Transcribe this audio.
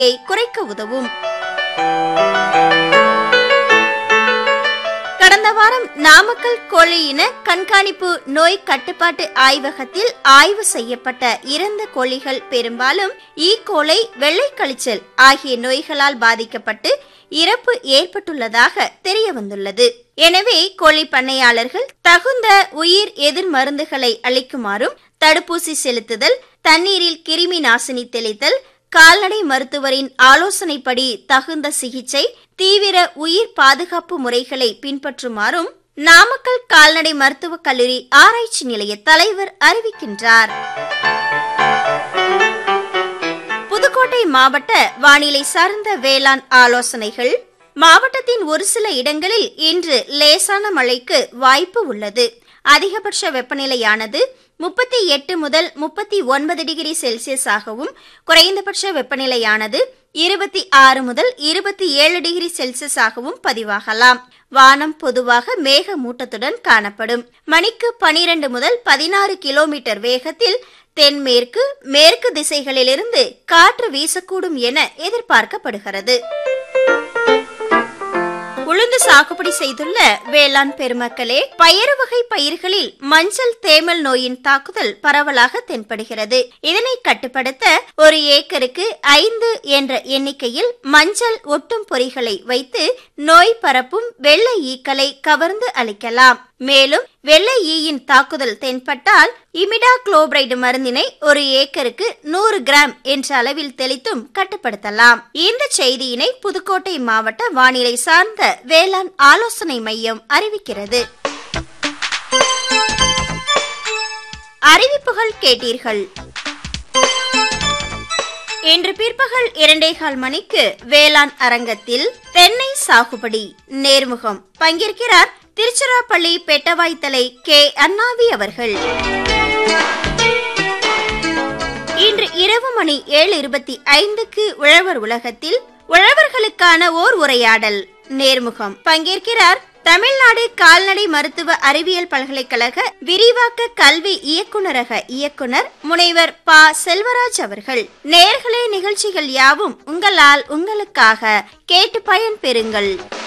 குறைக்க உதவும் கடந்த வாரம் நாமக்கல் கோழி இன கண்காணிப்பு நோய் கட்டுப்பாட்டு ஆய்வகத்தில் ஆய்வு செய்யப்பட்ட இறந்த கோழிகள் பெரும்பாலும் ஈ கோலை வெள்ளை கழிச்சல் ஆகிய நோய்களால் பாதிக்கப்பட்டு இறப்பு ஏற்பட்டுள்ளதாக தெரிய வந்துள்ளது எனவே கோழி பண்ணையாளர்கள் தகுந்த உயிர் எதிர் மருந்துகளை அளிக்குமாறும் தடுப்பூசி செலுத்துதல் தண்ணீரில் கிருமி நாசினி தெளித்தல் கால்நடை மருத்துவரின் ஆலோசனைப்படி தகுந்த சிகிச்சை தீவிர உயிர் பாதுகாப்பு முறைகளை பின்பற்றுமாறும் நாமக்கல் கால்நடை மருத்துவக் கல்லூரி ஆராய்ச்சி நிலைய தலைவர் அறிவிக்கின்றார் புதுக்கோட்டை மாவட்ட வானிலை சார்ந்த வேளாண் ஆலோசனைகள் மாவட்டத்தின் ஒரு சில இடங்களில் இன்று லேசான மழைக்கு வாய்ப்பு உள்ளது அதிகபட்ச வெப்பநிலையானது முப்பத்தி எட்டு முதல் முப்பத்தி ஒன்பது டிகிரி செல்சியஸ் ஆகவும் குறைந்தபட்ச வெப்பநிலையானது இருபத்தி ஆறு முதல் இருபத்தி ஏழு டிகிரி செல்சியஸ் ஆகவும் பதிவாகலாம் வானம் பொதுவாக மேகமூட்டத்துடன் காணப்படும் மணிக்கு பனிரெண்டு முதல் பதினாறு கிலோமீட்டர் வேகத்தில் தென்மேற்கு மேற்கு திசைகளிலிருந்து காற்று வீசக்கூடும் என எதிர்பார்க்கப்படுகிறது உளுந்து சாகுபடி செய்துள்ள வேளாண் பெருமக்களே பயறு வகை பயிர்களில் மஞ்சள் தேமல் நோயின் தாக்குதல் பரவலாக தென்படுகிறது இதனை கட்டுப்படுத்த ஒரு ஏக்கருக்கு ஐந்து என்ற எண்ணிக்கையில் மஞ்சள் ஒட்டும் பொறிகளை வைத்து நோய் பரப்பும் வெள்ளை ஈக்களை கவர்ந்து அளிக்கலாம் மேலும் வெள்ளை ஈயின் தாக்குதல் தென்பட்டால் இமிடா குளோபரைடு மருந்தினை ஒரு ஏக்கருக்கு நூறு கிராம் என்ற அளவில் தெளித்தும் கட்டுப்படுத்தலாம் இந்த செய்தியினை புதுக்கோட்டை மாவட்ட வானிலை சார்ந்த வேளாண் ஆலோசனை மையம் அறிவிக்கிறது அறிவிப்புகள் கேட்டீர்கள் இன்று பிற்பகல் இரண்டேகால் மணிக்கு வேளாண் அரங்கத்தில் தென்னை சாகுபடி நேர்முகம் பங்கேற்கிறார் திருச்சிராப்பள்ளி பெட்டவாய்த்தலை கே அண்ணாவி அவர்கள் இன்று இரவு மணி ஏழு இருபத்தி ஐந்துக்கு உழவர் உலகத்தில் உழவர்களுக்கான ஓர் உரையாடல் நேர்முகம் பங்கேற்கிறார் தமிழ்நாடு கால்நடை மருத்துவ அறிவியல் பல்கலைக்கழக விரிவாக்க கல்வி இயக்குநரக இயக்குனர் முனைவர் ப செல்வராஜ் அவர்கள் நேர்களே நிகழ்ச்சிகள் யாவும் உங்களால் உங்களுக்காக கேட்டு பயன் பெறுங்கள்